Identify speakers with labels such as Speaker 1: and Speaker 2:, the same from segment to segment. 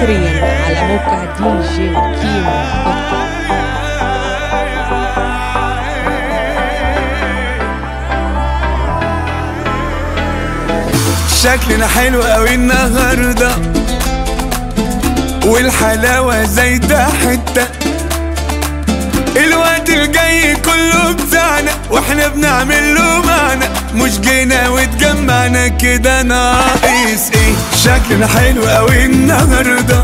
Speaker 1: حصريا على موقع دي جي كيمو دوت كوم.
Speaker 2: شكلنا حلو قوي النهارده والحلاوة زايدة حتة الوقت الجاي كله بتاعنا واحنا بنعمل له معنى مش جينا واتجمعنا كده ناقص ايه شكلنا حلو قوي النهارده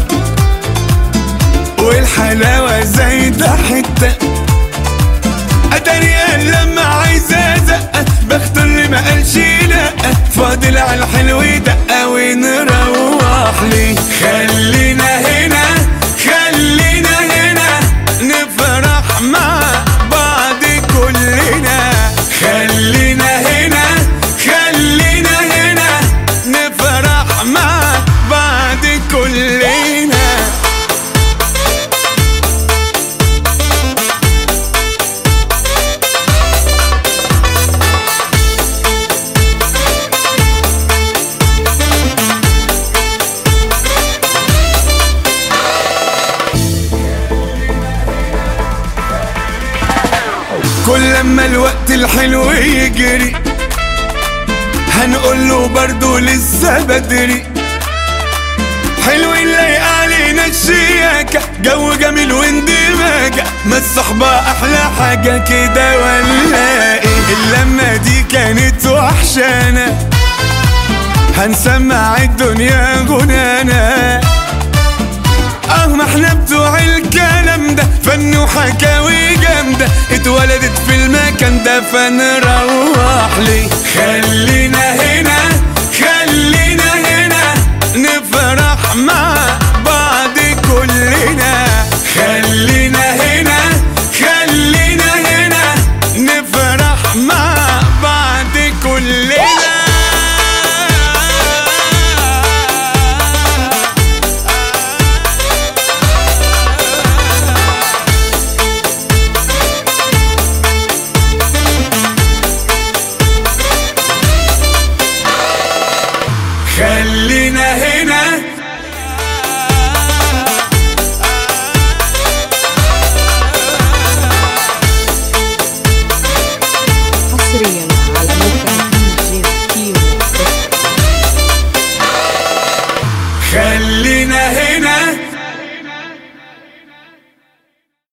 Speaker 2: والحلاوة زايدة حتة اتاري قال لما عايزة زقة بختار اللي ما قالش لا فاضل على الحلو دقة ونروح ليه خلينا هنا خلينا هنا نفرح مع بعض كلنا خلينا هنا خلينا هنا نفرح مع بعض كلنا كل لما الوقت الحلو يجري هنقول له برضه لسه بدري حلو اللي علينا الشياكة جو جميل واندماجة ما الصحبة أحلى حاجة كده ولا إيه اللمة دي كانت وحشانة هنسمع الدنيا غنانا اه ما احنا بتوع الكلام ده فن وحكاوي جامدة اتولدت في المكان ده فنروح ليه خلي